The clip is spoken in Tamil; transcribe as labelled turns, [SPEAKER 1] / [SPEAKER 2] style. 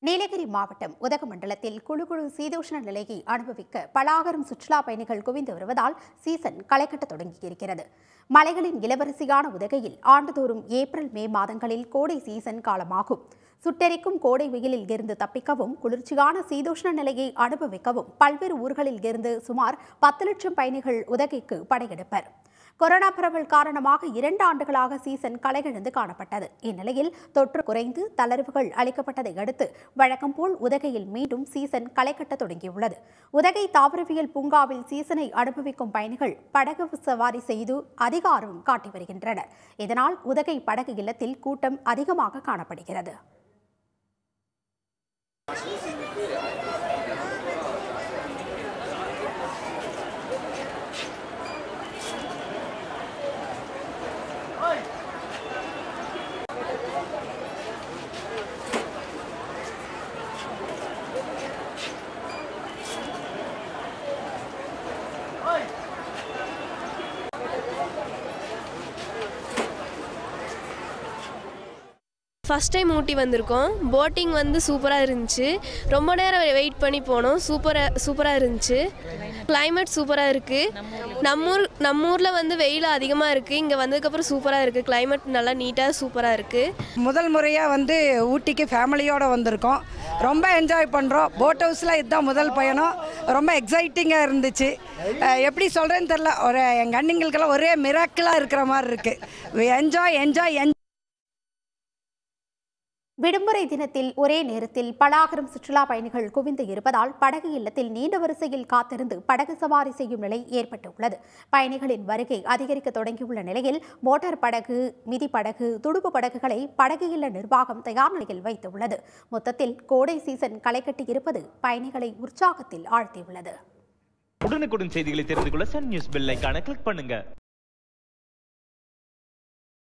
[SPEAKER 1] நீலகிரி மாவட்டம் உதகமண்டலத்தில் குழு குழு சீதோஷ்ண நிலையை அனுபவிக்க பலாகரம் சுற்றுலா பயணிகள் குவிந்து வருவதால் சீசன் களைகட்ட தொடங்கியிருக்கிறது மலைகளின் இளவரசியான உதகையில் ஆண்டுதோறும் ஏப்ரல் மே மாதங்களில் கோடை சீசன் காலமாகும் சுட்டெரிக்கும் கோடை வெயிலில் இருந்து தப்பிக்கவும் குளிர்ச்சியான சீதோஷ்ண நிலையை அனுபவிக்கவும் பல்வேறு ஊர்களில் இருந்து சுமார் பத்து லட்சம் பயணிகள் உதகைக்கு படையெடுப்பர் கொரோனா பரவல் காரணமாக இரண்டு ஆண்டுகளாக சீசன் களைகிழந்து காணப்பட்டது இந்நிலையில் தொற்று குறைந்து தளர்வுகள் அளிக்கப்பட்டதை அடுத்து வழக்கம் போல் உதகையில் மீண்டும் சீசன் களைகட்ட தொடங்கியுள்ளது உதகை தாவரவியல் பூங்காவில் சீசனை அனுபவிக்கும் பயணிகள் படகு சவாரி செய்து அதிக ஆர்வம் காட்டி வருகின்றனர் இதனால் உதகை படகு இல்லத்தில் கூட்டம் அதிகமாக காணப்படுகிறது
[SPEAKER 2] ஃபஸ்ட் டைம் ஊட்டி வந்திருக்கோம் போட்டிங் வந்து சூப்பராக இருந்துச்சு ரொம்ப நேரம் வெயிட் பண்ணி போனோம் சூப்பராக சூப்பராக இருந்துச்சு climate சூப்பராக இருக்குது நம்ம ஊர் நம்ம ஊரில் வந்து வெயில் அதிகமாக இருக்குது இங்கே வந்ததுக்கப்புறம் சூப்பராக இருக்குது climate நல்லா நீட்டாக சூப்பராக இருக்குது
[SPEAKER 3] முதல் முறையாக வந்து ஊட்டிக்கு ஃபேமிலியோடு வந்திருக்கோம் ரொம்ப என்ஜாய் பண்ணுறோம் போட் ஹவுஸில் இதுதான் முதல் பயணம் ரொம்ப எக்ஸைட்டிங்காக இருந்துச்சு அஹ் எப்படி சொல்கிறேன்னு தெரில ஒரு எங்கள் அண்ணிங்களுக்கெல்லாம் ஒரே மிராக்கிளாக இருக்கிற மாதிரி இருக்குது என்ஜாய் என்ஜாய் என்
[SPEAKER 1] விடுமுறை தினத்தில் ஒரே நேரத்தில் பலாகரம் சுற்றுலா பயணிகள் குவிந்து இருப்பதால் படகு இல்லத்தில் நீண்ட வரிசையில் காத்திருந்து படகு சவாரி செய்யும் நிலை ஏற்பட்டுள்ளது பயணிகளின் வருகை அதிகரிக்க தொடங்கியுள்ள நிலையில் மோட்டார் படகு மிதி படகு துடுப்பு படகுகளை படகு இல்ல நிர்வாகம் தயார் நிலையில் வைத்துள்ளது மொத்தத்தில் கோடை சீசன் களைகட்டி இருப்பது பயணிகளை உற்சாகத்தில் ஆழ்த்தியுள்ளது
[SPEAKER 4] உடனுக்குடன் செய்திகளை தெரிந்து கொள்ள சன் நியூஸ் பெல் ஐகானை கிளிக் பண்ணுங்க